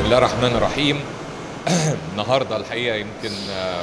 الله الرحمن الرحيم النهارده الحقيقه يمكن آه،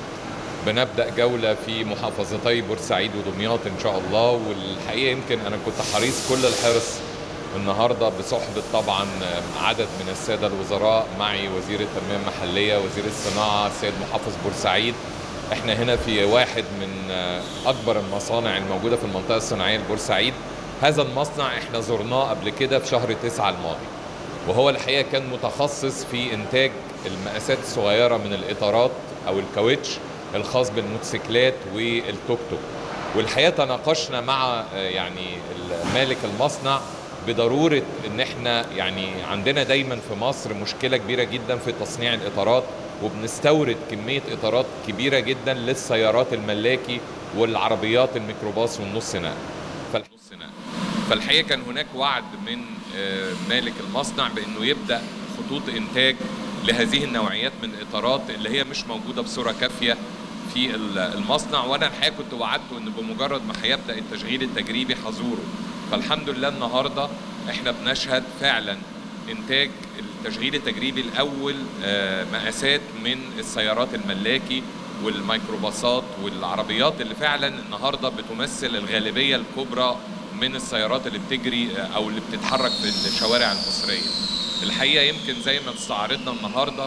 بنبدا جوله في محافظتي بورسعيد ودمياط ان شاء الله والحقيقه يمكن انا كنت حريص كل الحرص النهارده بصحبه طبعا آه، عدد من الساده الوزراء معي وزير التنميه المحليه وزير الصناعه السيد محافظ بورسعيد احنا هنا في واحد من آه، اكبر المصانع الموجوده في المنطقه الصناعيه لبورسعيد هذا المصنع احنا زرناه قبل كده في شهر تسعة الماضي وهو الحقيقه كان متخصص في انتاج المقاسات الصغيره من الاطارات او الكاوتش الخاص بالموتوسيكلات والتوك توك والحقيقه تناقشنا مع آه، يعني مالك المصنع بضروره ان احنا يعني عندنا دايما في مصر مشكله كبيره جدا في تصنيع الاطارات وبنستورد كميه اطارات كبيره جدا للسيارات الملاكي والعربيات الميكروباص والنص نقل فالنص نقل فالحقيقه كان هناك وعد من آه، مالك المصنع بانه يبدا خطوط انتاج لهذه النوعيات من الاطارات اللي هي مش موجوده بصوره كافيه في ال- المصنع وانا الحقيقه كنت وعدته ان بمجرد ما هيبدا التشغيل التجريبي هزوره فالحمد لله النهارده احنا بنشهد فعلا انتاج التشغيل التجريبي الاول آه، مقاسات من السيارات الملاكي والميكروباصات والعربيات اللي فعلا النهارده بتمثل الغالبيه الكبرى من السيارات اللي بتجري آه، او اللي بتتحرك في الشوارع المصريه. الحقيقه يمكن زي ما استعرضنا النهارده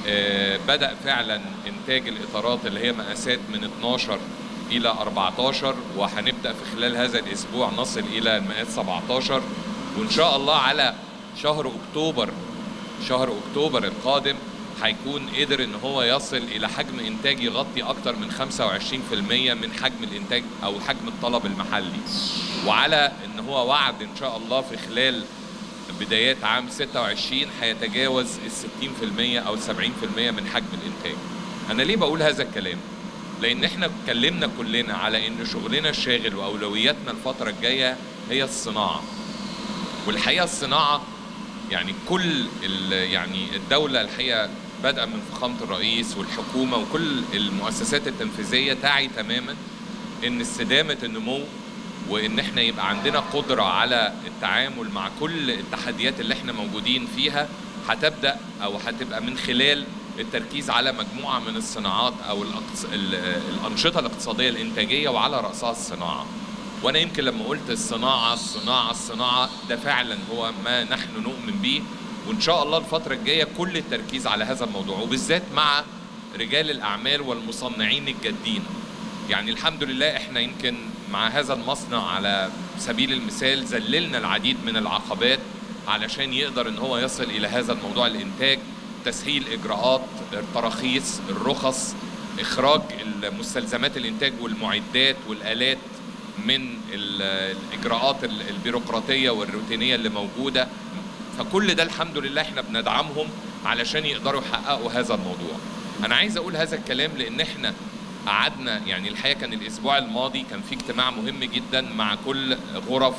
آه، بدا فعلا انتاج الاطارات اللي هي مقاسات من 12 الى 14 وهنبدا في خلال هذا الاسبوع نصل الى المقاس 17 وان شاء الله على شهر اكتوبر شهر اكتوبر القادم هيكون قدر ان هو يصل الى حجم انتاج يغطي اكتر من 25% من حجم الانتاج او حجم الطلب المحلي وعلى ان هو وعد ان شاء الله في خلال بدايات عام 26 هيتجاوز ال 60% او ال 70% من حجم الانتاج. انا ليه بقول هذا الكلام؟ لان احنا اتكلمنا كلنا على ان شغلنا الشاغل واولوياتنا الفتره الجايه هي الصناعه. والحقيقه الصناعه يعني كل ال- يعني الدوله الحقيقه بدءا من فخامه الرئيس والحكومه وكل المؤسسات التنفيذيه تعي تماما ان استدامه النمو وان احنا يبقى عندنا قدره على التعامل مع كل التحديات اللي احنا موجودين فيها هتبدا او هتبقى من خلال التركيز على مجموعه من الصناعات او الأقص... ال- الانشطه الاقتصاديه الانتاجيه وعلى راسها الصناعه. وانا يمكن لما قلت الصناعه الصناعه الصناعه ده فعلا هو ما نحن نؤمن به وان شاء الله الفتره الجايه كل التركيز على هذا الموضوع وبالذات مع رجال الاعمال والمصنعين الجادين. يعني الحمد لله احنا يمكن مع هذا المصنع على سبيل المثال ذللنا العديد من العقبات علشان يقدر ان هو يصل الى هذا الموضوع الانتاج تسهيل اجراءات التراخيص الرخص اخراج مستلزمات الانتاج والمعدات والالات من ال- الاجراءات ال- البيروقراطيه والروتينيه اللي موجوده فكل ده الحمد لله احنا بندعمهم علشان يقدروا يحققوا هذا الموضوع انا عايز اقول هذا الكلام لان احنا قعدنا يعني الحقيقه كان الاسبوع الماضي كان في اجتماع مهم جدا مع كل غرف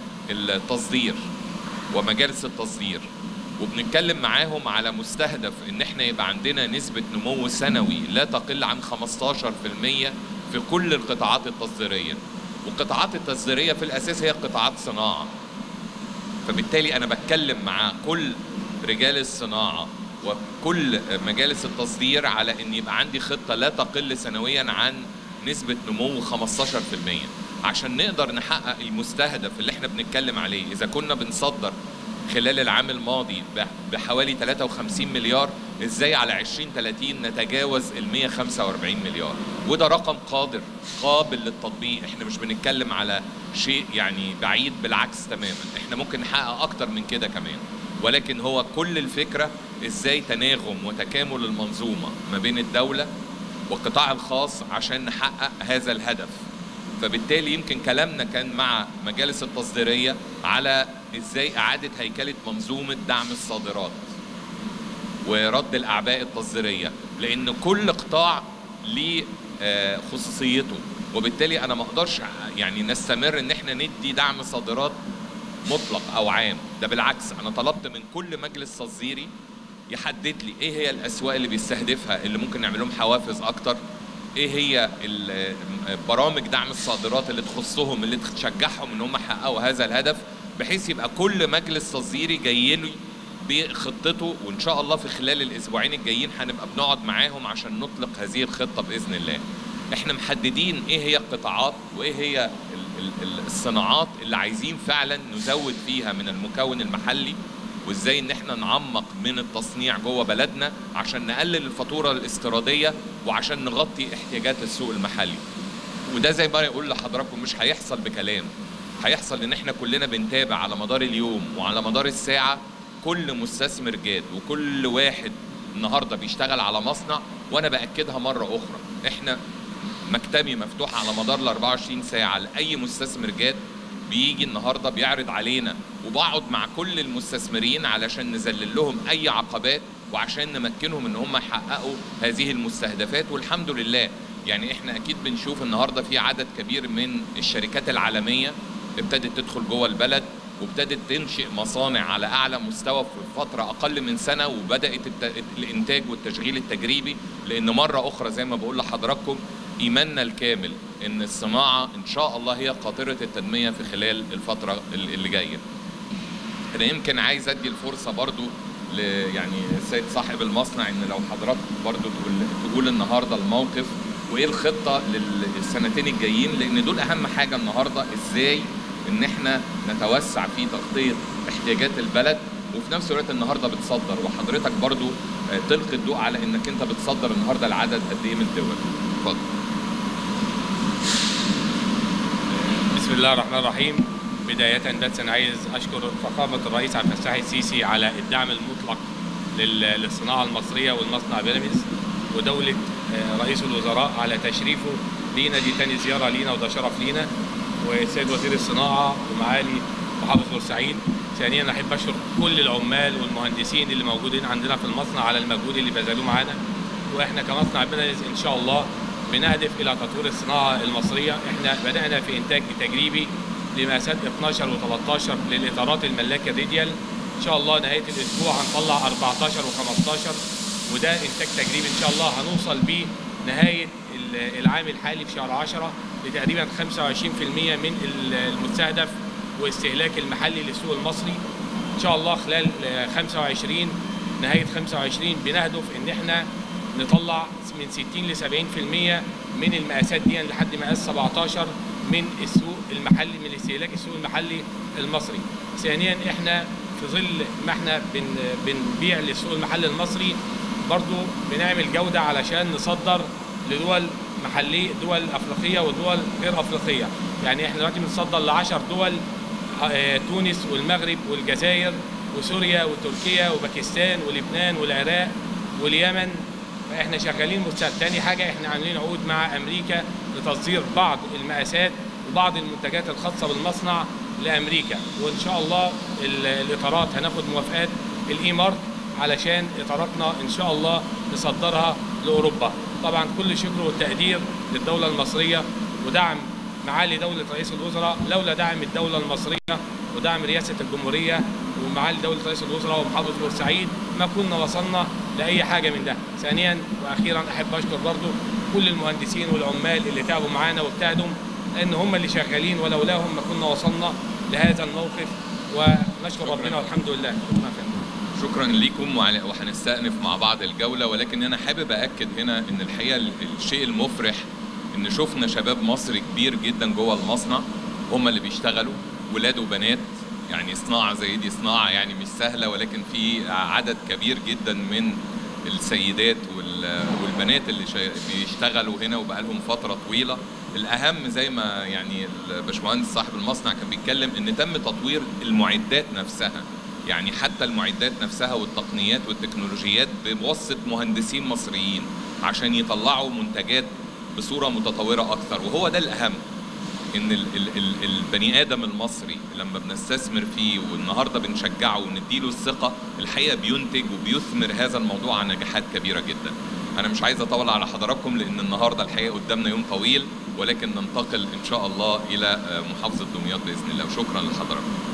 التصدير ومجالس التصدير وبنتكلم معاهم على مستهدف ان احنا يبقى عندنا نسبة نمو سنوي لا تقل عن 15% في كل القطاعات التصديرية والقطاعات التصديرية في الاساس هي قطاعات صناعة فبالتالي انا بتكلم مع كل رجال الصناعه وكل مجالس التصدير على ان يبقى عندي خطه لا تقل سنويا عن نسبه نمو 15% عشان نقدر نحقق المستهدف اللي احنا بنتكلم عليه اذا كنا بنصدر خلال العام الماضي ب- بحوالي 53 مليار ازاي على 2030 نتجاوز ال 145 مليار وده رقم قادر قابل للتطبيق احنا مش بنتكلم على شيء يعني بعيد بالعكس تماما احنا ممكن نحقق اكتر من كده كمان ولكن هو كل الفكره ازاي تناغم وتكامل المنظومه ما بين الدوله والقطاع الخاص عشان نحقق هذا الهدف فبالتالي يمكن كلامنا كان مع مجالس التصديريه على ازاي اعاده هيكله منظومه دعم الصادرات ورد الاعباء التصديريه لان كل قطاع ليه آه، خصوصيته وبالتالي انا ما اقدرش يعني نستمر ان احنا ندي دعم صادرات مطلق او عام ده بالعكس انا طلبت من كل مجلس تصديري يحدد لي ايه هي الاسواق اللي بيستهدفها اللي ممكن نعمل لهم حوافز اكتر ايه هي ال- برامج دعم الصادرات اللي تخصهم اللي تشجعهم ان هم يحققوا هذا الهدف بحيث يبقى كل مجلس تصديري جاي لي بخطته وان شاء الله في خلال الاسبوعين الجايين هنبقى بنقعد معاهم عشان نطلق هذه الخطه باذن الله احنا محددين ايه هي القطاعات وايه هي ال- ال- ال- الصناعات اللي عايزين فعلا نزود فيها من المكون المحلي وازاي ان احنا نعمق من التصنيع جوه بلدنا عشان نقلل الفاتوره الاستيراديه وعشان نغطي احتياجات السوق المحلي وده زي ما يقول لحضراتكم مش هيحصل بكلام هيحصل ان احنا كلنا بنتابع على مدار اليوم وعلى مدار الساعه كل مستثمر جاد وكل واحد النهارده بيشتغل على مصنع وانا باكدها مره اخرى احنا مكتبي مفتوح على مدار ال 24 ساعه لاي مستثمر جاد بيجي النهارده بيعرض علينا وبقعد مع كل المستثمرين علشان نذلل لهم اي عقبات وعشان نمكنهم ان هم يحققوا هذه المستهدفات والحمد لله يعني احنا اكيد بنشوف النهارده في عدد كبير من الشركات العالميه ابتدت تدخل جوه البلد وابتدت تنشئ مصانع على اعلى مستوى في فتره اقل من سنه وبدات الت- الانتاج والتشغيل التجريبي لان مره اخرى زي ما بقول لحضراتكم ايماننا الكامل ان الصناعه ان شاء الله هي قاطره التنميه في خلال الفتره اللي جايه. انا يمكن عايز ادي الفرصه برضو ل يعني السيد صاحب المصنع ان لو حضرتك برضو تقول تقول النهارده الموقف وايه الخطه للسنتين الجايين لان دول اهم حاجه النهارده ازاي ان احنا نتوسع في تغطيه احتياجات البلد وفي نفس الوقت النهارده بتصدر وحضرتك برضو آه، تلقي الضوء على انك انت بتصدر النهارده لعدد قد ايه من الدول اتفضل بسم الله الرحمن الرحيم بداية بس أنا عايز أشكر فخامة الرئيس عبد الفتاح السيسي على الدعم المطلق لل- للصناعة المصرية والمصنع بيراميدز ودولة آه، رئيس الوزراء على تشريفه لينا دي تاني زيارة لينا وده شرف لينا والسيد وزير الصناعة ومعالي محافظ بورسعيد ثانيا أحب أشكر كل العمال والمهندسين اللي موجودين عندنا في المصنع على المجهود اللي بذلوه معانا واحنا كمصنع بيراميدز إن شاء الله بنهدف إلى تطوير الصناعة المصرية احنا بدأنا في إنتاج تجريبي لمقاسات 12 و13 للإطارات الملاكة الريديال إن شاء الله نهاية الأسبوع هنطلع 14 و15 وده إنتاج تجريبي إن شاء الله هنوصل بيه نهاية ال- العام الحالي في شهر 10 لتقريبا 25% من ال- المستهدف واستهلاك المحلي للسوق المصري ان شاء الله خلال آه، 25 نهايه 25 بنهدف ان احنا نطلع من 60 ل 70% من المقاسات دي لحد مقاس 17 من السوق المحلي من استهلاك السوق المحلي المصري. ثانيا احنا في ظل ما احنا بن بنبيع للسوق المحلي المصري برضو بنعمل جوده علشان نصدر لدول محليه دول افريقيه ودول غير افريقيه. يعني احنا دلوقتي بنصدر ل 10 دول آه، تونس والمغرب والجزائر وسوريا وتركيا وباكستان ولبنان والعراق واليمن فاحنا شغالين مستهدف تاني حاجه احنا عاملين عقود مع امريكا لتصدير بعض المقاسات وبعض المنتجات الخاصه بالمصنع لامريكا وان شاء الله ال- الاطارات هناخد موافقات الاي مارك علشان اطاراتنا ان شاء الله نصدرها لاوروبا طبعا كل شكر والتقدير للدوله المصريه ودعم معالي دولة رئيس الوزراء لولا دعم الدولة المصرية ودعم رئاسة الجمهورية ومعالي دولة رئيس الوزراء ومحافظة بورسعيد ما كنا وصلنا لأي حاجة من ده ثانيا وأخيرا أحب أشكر برضو كل المهندسين والعمال اللي تعبوا معانا واجتهدوا لأن هم اللي شغالين ولولاهم ما كنا وصلنا لهذا الموقف ونشكر شكراً. ربنا والحمد لله شكرا يا فندم. شكرا ليكم وعلى- وهنستأنف مع بعض الجولة ولكن أنا حابب أأكد هنا إن الحقيقة ال- الشيء المفرح إن شفنا شباب مصر كبير جدا جوه المصنع هم اللي بيشتغلوا ولاد وبنات يعني صناعة زي دي صناعة يعني مش سهلة ولكن في عدد كبير جدا من السيدات وال- والبنات اللي شا- بيشتغلوا هنا وبقالهم فترة طويلة الأهم زي ما يعني الباشمهندس صاحب المصنع كان بيتكلم إن تم تطوير المعدات نفسها يعني حتى المعدات نفسها والتقنيات والتكنولوجيات بواسطة مهندسين مصريين عشان يطلعوا منتجات بصورة متطورة أكثر وهو ده الأهم ان ال ال ال البني ادم المصري لما بنستثمر فيه والنهارده بنشجعه ونديله الثقه الحقيقه بينتج وبيثمر هذا الموضوع عن نجاحات كبيره جدا. انا مش عايز اطول على حضراتكم لان النهارده الحقيقه قدامنا يوم طويل ولكن ننتقل ان شاء الله الى آه، محافظه دمياط باذن الله وشكرا لحضراتكم.